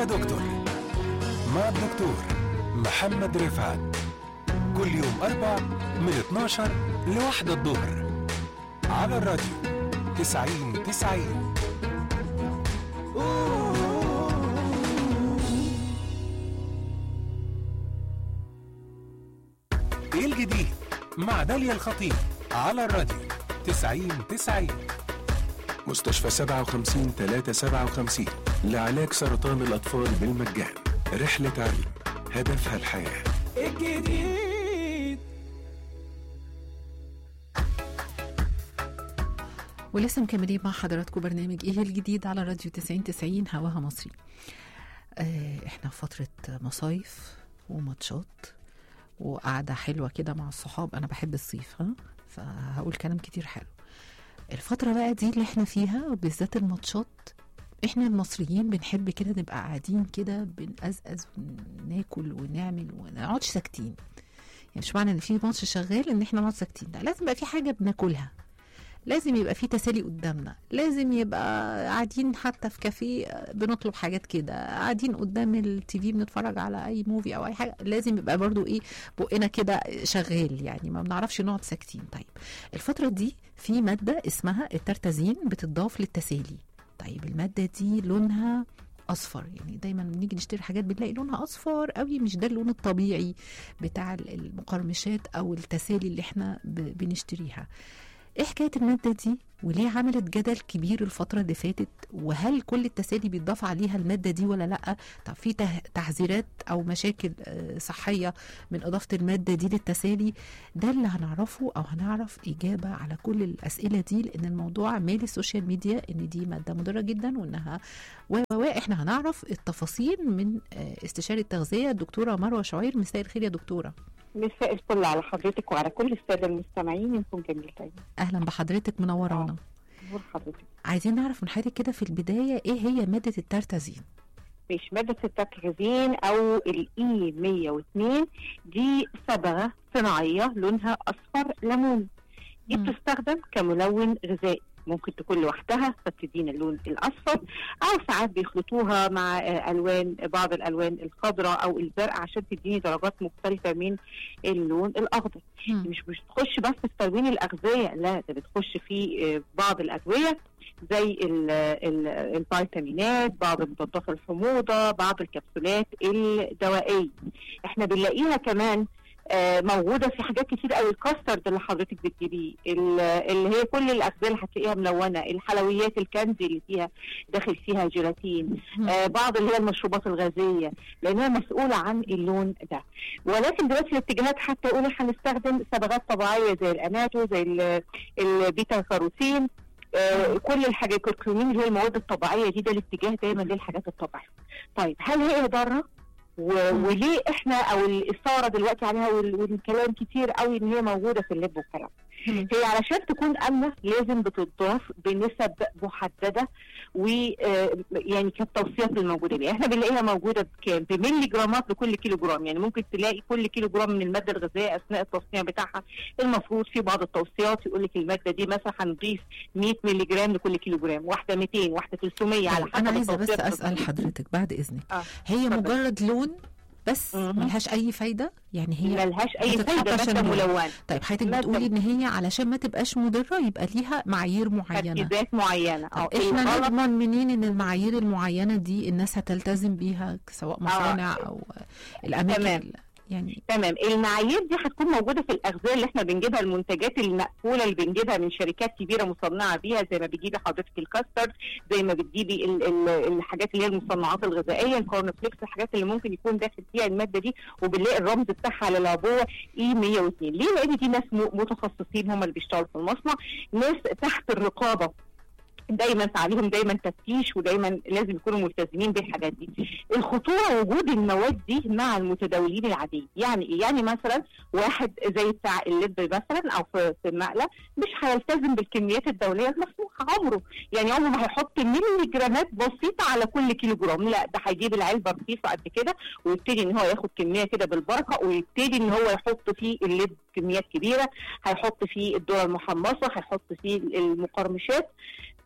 دكتور مع الدكتور محمد رفعت كل يوم أربع من 12 لواحدة الظهر على الراديو 90 90 ايه الجديد مع داليا الخطيب على الراديو 90 90 مستشفى 57 357 لعلاج سرطان الأطفال بالمجان رحلة علم هدفها الحياة الجديد ولسه مكملين مع حضراتكم برنامج ايه الجديد على راديو 90 90 هواها مصري آه احنا في فترة مصايف وماتشات وقعدة حلوة كده مع الصحاب انا بحب الصيف ها فهقول كلام كتير حلو الفترة بقى دي اللي احنا فيها وبالذات الماتشات احنا المصريين بنحب كده نبقى قاعدين كده بنقزقز وناكل ونعمل ونقعدش ساكتين يعني مش معنى ان في ماتش شغال ان احنا نقعد ساكتين لا لازم يبقى في حاجة بناكلها لازم يبقى في تسالي قدامنا لازم يبقى قاعدين حتى في كافيه بنطلب حاجات كده قاعدين قدام التي في بنتفرج على اي موفي او اي حاجه لازم يبقى برضو ايه بقنا كده شغال يعني ما بنعرفش نقعد ساكتين طيب الفتره دي في ماده اسمها الترتازين بتضاف للتسالي طيب الماده دي لونها اصفر يعني دايما بنيجي نشتري حاجات بنلاقي لونها اصفر قوي مش ده اللون الطبيعي بتاع المقرمشات او التسالي اللي احنا ب- بنشتريها ايه حكايه الماده دي وليه عملت جدل كبير الفتره اللي فاتت وهل كل التسالي بيتضاف عليها الماده دي ولا لا طب في ته- تحذيرات او مشاكل آه، صحيه من اضافه الماده دي للتسالي ده اللي هنعرفه او هنعرف اجابه على كل الاسئله دي لان الموضوع مالي السوشيال ميديا ان دي ماده مضره جدا وانها و و- احنا هنعرف التفاصيل من آه، استشاري التغذيه الدكتوره مروه شعير مساء الخير يا دكتوره مساء الفل على حضرتك وعلى كل الساده المستمعين يكون جميل دايما اهلا بحضرتك منورانا نور حضرتك عايزين نعرف من حضرتك كده في البدايه ايه هي ماده الترتازين مش ماده التترازين او الاي 102 دي صبغه صناعيه لونها اصفر ليمون دي مم. بتستخدم كملون غذائي ممكن تكون لوحدها فتدينا اللون الاصفر او ساعات بيخلطوها مع آه، الوان بعض الالوان الخضراء او الزرقاء عشان تديني درجات مختلفه من اللون الاخضر مم. مش مش بتخش بس في تلوين الاغذيه لا ده بتخش في آه، بعض الادويه زي ال- ال- الفيتامينات بعض مضادات الحموضه بعض الكبسولات الدوائيه احنا بنلاقيها كمان آه، موجوده في حاجات كتير قوي الكاسترد اللي حضرتك بتجيبيه ال- اللي هي كل الاغذيه اللي هتلاقيها ملونه الحلويات الكاندي اللي فيها داخل فيها جيلاتين مم. آه، بعض اللي هي المشروبات الغازيه لانها مسؤوله عن اللون ده ولكن دلوقتي الاتجاهات حتى يقولوا هنستخدم صبغات طبيعيه زي الاناتو زي ال- البيتا كاروتين آه، كل الحاجات الكركمين اللي هي المواد الطبيعيه دي ده الاتجاه دايما للحاجات الطبيعيه. طيب هل هي ضاره؟ و- مم. وليه احنا او الاثاره دلوقتي عليها وال- والكلام كتير قوي ان هي موجوده في اللب والكلام مم. هي علشان تكون امنه لازم بتضاف بنسب محدده و آه، يعني كالتوصيات الموجوده ليها احنا بنلاقيها موجوده بكام بملي جرامات لكل كيلو جرام يعني ممكن تلاقي كل كيلو جرام من الماده الغذائيه اثناء التصنيع بتاعها المفروض في بعض التوصيات يقول لك الماده دي مثلا هنضيف 100 ملي جرام لكل كيلو جرام واحده 200 واحده 300 على طيب حسب انا عايزه بس التوصيات اسال حضرتك بعد اذنك آه، هي اتفضل. مجرد لون بس مهم. ملهاش اي فايده يعني هي ملهاش اي بتتحط فايده عشان ماده اللون. ملونه طيب حضرتك مادة- بتقولي ان هي علشان ما تبقاش مضره يبقى ليها معايير معينه تركيزات معينه طب اه احنا الغلط نضمن منين ان المعايير المعينه دي الناس هتلتزم بيها سواء مصانع او الاماكن تمام. يعني تمام المعايير دي هتكون موجوده في الاغذيه اللي احنا بنجيبها المنتجات المقفوله اللي بنجيبها من شركات كبيره مصنعه بيها زي ما بتجيبي حضرتك الكاسترد زي ما بتجيبي ال ال الحاجات اللي هي المصنعات الغذائيه الكورن فليكس الحاجات اللي ممكن يكون داخل فيها الماده دي وبنلاقي الرمز بتاعها على العبوه اي 102 ليه؟ لان دي ناس م- متخصصين هم اللي بيشتغلوا في المصنع ناس تحت الرقابه دايما عليهم دايما تفتيش ودايما لازم يكونوا ملتزمين بالحاجات دي الخطوره وجود المواد دي مع المتداولين العاديين يعني ايه يعني مثلا واحد زي بتاع اللب مثلا او في في المقله مش هيلتزم بالكميات الدوليه المسموحه عمره يعني عمره ما هيحط ملي جرامات بسيطه على كل كيلو جرام لا ده هيجيب العلبه رخيصه قد كده ويبتدي ان هو ياخد كميه كده بالبركه ويبتدي ان هو يحط فيه اللب كميات كبيره هيحط فيه الذره المحمصه هيحط فيه المقرمشات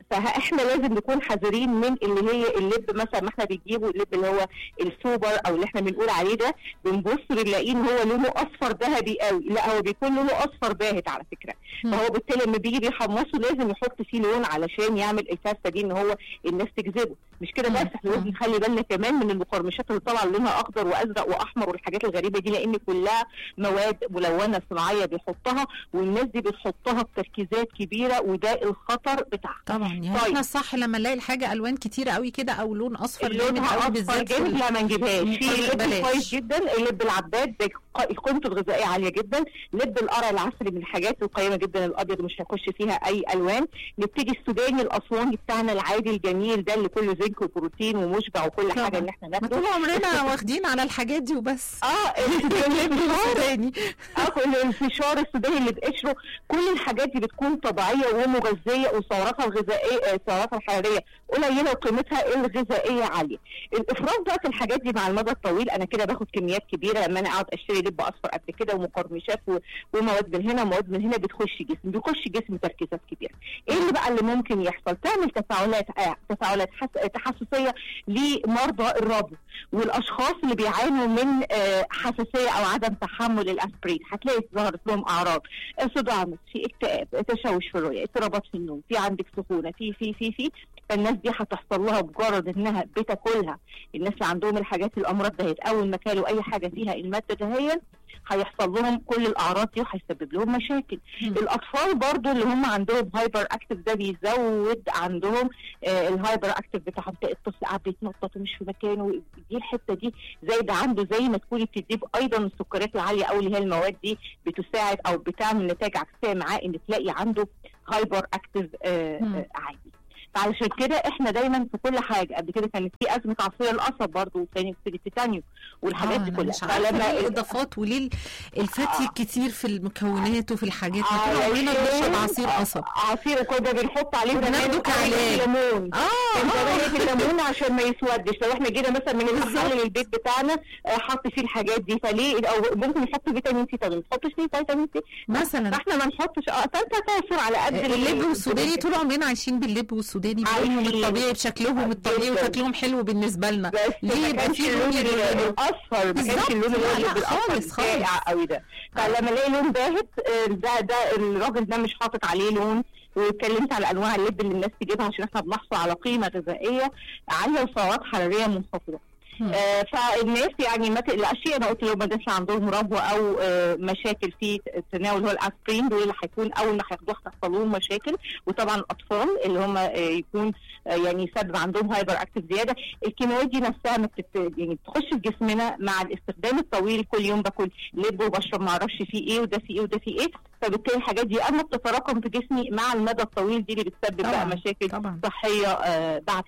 فاحنا لازم نكون حذرين من اللي هي اللب مثلا ما احنا بنجيبه اللب اللي هو السوبر او اللي احنا بنقول عليه ده بنبص بنلاقيه ان هو لونه اصفر ذهبي قوي لا هو بيكون لونه اصفر باهت على فكره مم. فهو بالتالي لما بيجي بيحمصه لازم يحط فيه لون علشان يعمل الكاسه دي ان هو الناس تجذبه مش كده مم. بس احنا لازم مم. نخلي بالنا كمان من المقرمشات اللي طالعه لونها اخضر وازرق واحمر والحاجات الغريبه دي لان كلها مواد ملونه صناعيه بيحطها والناس دي بتحطها بتركيزات كبيره وده الخطر بتاعها طبعا يعني طيب. احنا الصح لما نلاقي الحاجه الوان كتيره قوي كده او لون اصفر جامد لونها قوي اصفر بالذات في جامد ال- لا ما نجيبهاش مم. في لب بلاش. كويس جدا اللب العباد ده ق- قيمته الغذائيه عاليه جدا لب القرع العسلي من الحاجات القيمه جدا الابيض مش هيخش فيها اي الوان نبتدي السوداني الاسواني بتاعنا العادي الجميل ده اللي كله زنك وبروتين ومشبع وكل طبعا. حاجه ان احنا ما ناخده طول عمرنا واخدين على الحاجات دي وبس اه الانفشار تاني اه الانفشار السوداني اللي بقشره كل الحاجات دي بتكون طبيعيه ومغذيه وسعراتها الغذائيه آه، سعراتها الحراريه قليله وقيمتها الغذائيه عاليه. الافراط بقى في الحاجات دي مع المدى الطويل انا كده باخد كميات كبيره لما انا اقعد اشتري لب اصفر قد كده ومقرمشات و- ومواد من هنا ومواد من هنا بتخش جسم بيخش جسم تركيزات كبيره. ايه اللي بقى اللي ممكن يحصل؟ تعمل تفاعلات آه تفاعلات حس- تحسسيه لمرضى الربو والاشخاص اللي بيعانوا من آه، حساسيه او عدم تحمل الاسبرين هتلاقي ظهرت لهم اعراض صداع في اكتئاب تشوش في الرؤيه اضطرابات في النوم في عندك سخونه في في في في فالناس دي هتحصل لها مجرد انها بتاكلها الناس اللي عندهم الحاجات الامراض دهيت اول ما كانوا اي حاجه فيها الماده دهيت هيحصل لهم كل الاعراض دي وهيسبب لهم مشاكل مم. الاطفال برضو اللي هم عندهم هايبر اكتف ده بيزود عندهم آه الهايبر اكتف بتاعهم تلاقي الطفل قاعد بيتنطط ومش في مكانه دي الحته دي زايده عنده زي ما تكوني بتديه ايضا السكريات العاليه او اللي هي المواد دي بتساعد او بتعمل نتائج عكسيه معاه ان تلاقي عنده هايبر اكتف آه مم. آه عالي فعلشان كده احنا دايما في كل حاجه قبل كده كانت في ازمه عصير القصب برضه وثاني اكسيد التيتانيوم والحاجات آه، دي أنا كلها مش عارفه ليه الاضافات وليه الفتي آه. الكتير في المكونات وفي الحاجات ما طول علشان- عمرنا بنشرب عصير قصب عصير كنا بنحط عليه زمان وبناخده كعلاج. قرية الليمون اه انت آه. ريحه الليمون عشان ما يسودش لو احنا جينا مثلا من المحل للبيت بتاعنا آه، حط فيه الحاجات دي فليه او ممكن نحط فيتامين سي طب ما نحطش ليه فيتامين سي مثلا فاحنا ما نحطش اه فانت تعصر على قد اللب والسوداني طول عمرنا عايشين باللب والسوداني بلونهم عايشين. الطبيعي بشكلهم الطبيعي جداً. وشكلهم حلو بالنسبه لنا بس ليه ما يبقى كانش في اللون لون ال- يلونه؟ الاصفر ما بالظبط. كانش اللون لا، لا، اللي خالص، الاصفر خالص. الفاقع قوي ده فلما الاقي لون باهت آه، ده ده الراجل ده مش حاطط عليه لون واتكلمت على انواع اللب اللي الناس تجيبها عشان احنا بنحصل على قيمه غذائيه عاليه وسعرات حراريه منخفضه مم. آه، فالناس يعني ما تقلقش انا قلت لو ما دامش عندهم ربوه او آه، مشاكل في تناول هو الاسبرين دول اللي هيكون اول ما هياخدوه هتحصل لهم مشاكل وطبعا الاطفال اللي هم آه، يكون آه، يعني سبب عندهم هايبر اكتف زياده الكيماويات دي نفسها ما بتت... يعني بتخش في جسمنا مع الاستخدام الطويل كل يوم باكل لب وبشرب ما اعرفش فيه ايه وده فيه ايه وده فيه ايه فبالتالي الحاجات دي اما بتتراكم في جسمي مع المدى الطويل دي اللي بتسبب طبعاً، بقى مشاكل طبعا صحيه آه، بعد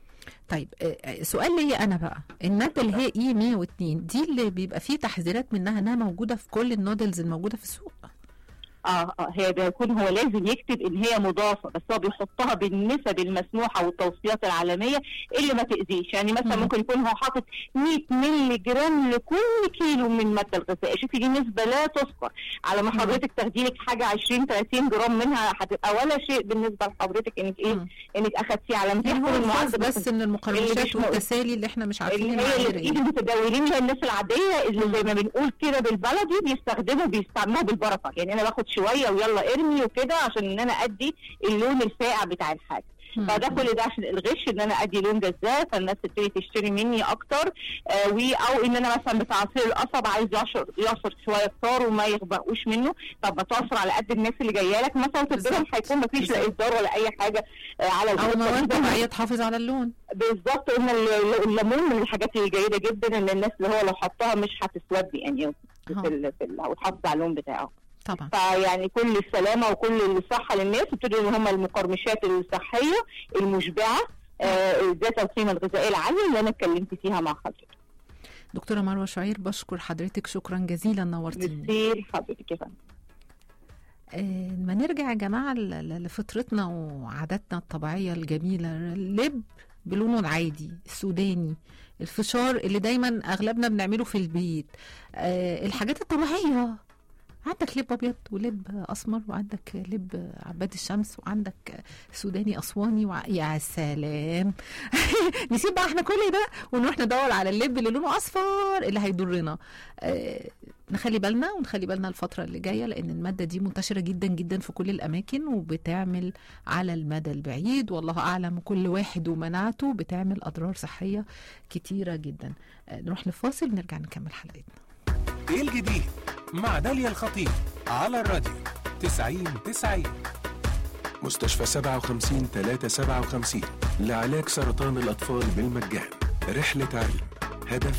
طيب آه، آه، سؤال ليا انا بقى الماده اللي هي اي 102 دي اللي بيبقى فيه تحذيرات منها انها موجوده في كل النودلز الموجوده في السوق اه اه هي بيكون هو لازم يكتب ان هي مضافه بس هو بيحطها بالنسب المسموحه والتوصيات العالميه اللي ما تاذيش يعني مثلا مم. ممكن يكون هو حاطط 100 مللي جرام لكل كيلو من الماده الغذائيه شوفي دي نسبه لا تذكر على ما مم. حضرتك تاخدي لك حاجه 20 30 جرام منها هتبقى ولا شيء بالنسبه لحضرتك انك ايه مم. انك اخدتيه على يعني هو مدار الخوف المعدل بس من المقرمشات مش مؤ- والتسالي اللي احنا مش عارفين اللي هي اللي المعايير في ايد ايه المتداولين اللي هي الناس العاديه اللي مم. زي ما بنقول كده بالبلدي بيستخدموا بيستعملوها بالبركه يعني انا باخد شويه ويلا ارمي وكده عشان ان انا ادي اللون الفاقع بتاع الحاجه مم. فده كل ده عشان الغش ان انا ادي لون جذاب فالناس تبتدي تشتري مني اكتر آه و او ان انا مثلا بتاع عصير القصب عايز يعصر يعصر شويه كتار وما يغبقوش منه طب ما تعصر على قد الناس اللي جايه لك مثلا تديلهم بالظبط. هيكون ما فيش لا بالظبط. اصدار ولا اي حاجه آه على او الغش. مواد فده طبيعيه تحافظ على اللون بالظبط ان ال- الليمون من الحاجات الجيده جدا ان الناس اللي هو لو حطها مش هتسود يعني في أها. ال في ال- او تحافظ على اللون بتاعه طبعا فيعني كل السلامه وكل الصحه للناس وابتدوا ان هم المقرمشات الصحيه المشبعه آه، ذات القيمه الغذائيه العاليه اللي انا اتكلمت فيها مع حضرتك دكتوره مروه شعير بشكر حضرتك شكرا جزيلا نورتيني بتصير حضرتك يا فندم آه، ما نرجع يا جماعة ل- ل- لفطرتنا وعاداتنا الطبيعية الجميلة اللب بلونه العادي السوداني الفشار اللي دايما أغلبنا بنعمله في البيت آه، الحاجات الطبيعية عندك لب ابيض ولب اسمر وعندك لب عباد الشمس وعندك سوداني اسواني وع... يا سلام نسيب بقى احنا كل ده ونروح ندور على اللب اللي لونه اصفر اللي هيضرنا آه نخلي بالنا ونخلي بالنا الفترة اللي جاية لأن المادة دي منتشرة جدا جدا في كل الأماكن وبتعمل على المدى البعيد والله أعلم كل واحد ومناعته بتعمل أضرار صحية كتيرة جدا آه نروح لفاصل ونرجع نكمل حلقتنا ايه الجديد مع داليا الخطيب على الراديو 90 90 مستشفى 57 357 لعلاج سرطان الأطفال بالمجان رحلة علم هدف